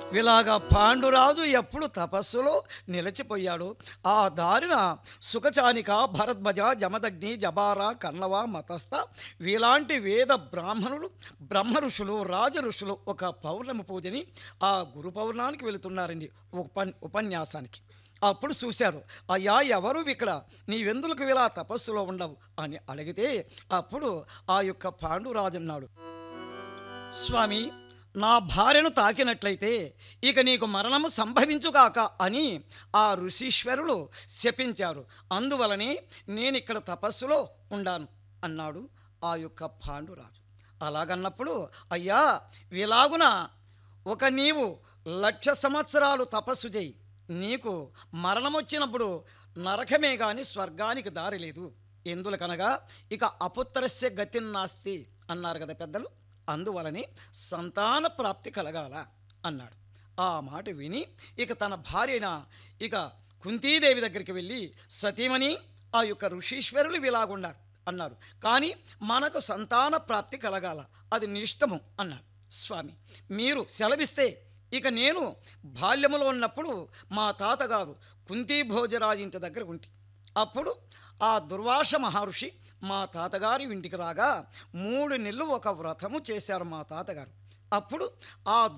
ఇలాగా పాండురాజు ఎప్పుడు తపస్సులో నిలిచిపోయాడు ఆ దారిన సుఖచానిక భరద్వజ జమదగ్ని జబార కన్నవ మతస్థ వీలాంటి వేద బ్రాహ్మణులు బ్రహ్మ ఋషులు రాజ ఋషులు ఒక పౌర్ణమి పూజని ఆ గురు పౌర్ణానికి వెళుతున్నారండి ఉపన్ ఉపన్యాసానికి అప్పుడు చూశారు అయ్యా ఎవరు ఇక్కడ నీవెందులకు ఇలా తపస్సులో ఉండవు అని అడిగితే అప్పుడు ఆ యొక్క పాండురాజు అన్నాడు స్వామి నా భార్యను తాకినట్లయితే ఇక నీకు మరణము సంభవించుగాక అని ఆ ఋషీశ్వరులు శపించారు అందువలనే నేను ఇక్కడ తపస్సులో ఉండాను అన్నాడు ఆ యొక్క పాండురాజు అలాగన్నప్పుడు అయ్యా ఇలాగున ఒక నీవు లక్ష సంవత్సరాలు తపస్సు చేయి నీకు మరణం వచ్చినప్పుడు నరకమే గాని స్వర్గానికి దారి లేదు ఎందులకనగా ఇక అపుత్రస్య గతిన్నాస్తి అన్నారు కదా పెద్దలు అందువలనే సంతాన ప్రాప్తి కలగాల అన్నాడు ఆ మాట విని ఇక తన భార్యన ఇక కుంతీదేవి దగ్గరికి వెళ్ళి సతీమణి ఆ యొక్క ఋషీశ్వరులు ఇలాగున్నారు అన్నారు కానీ మనకు సంతాన ప్రాప్తి కలగాల అది నిష్టము అన్నాడు స్వామి మీరు సెలవిస్తే ఇక నేను బాల్యములో ఉన్నప్పుడు మా తాతగారు కుంతీ భోజరాజు ఇంటి దగ్గర ఉంటి అప్పుడు ఆ దుర్వాస మహర్షి మా తాతగారి ఇంటికి రాగా మూడు నెలలు ఒక వ్రతము చేశారు మా తాతగారు అప్పుడు ఆ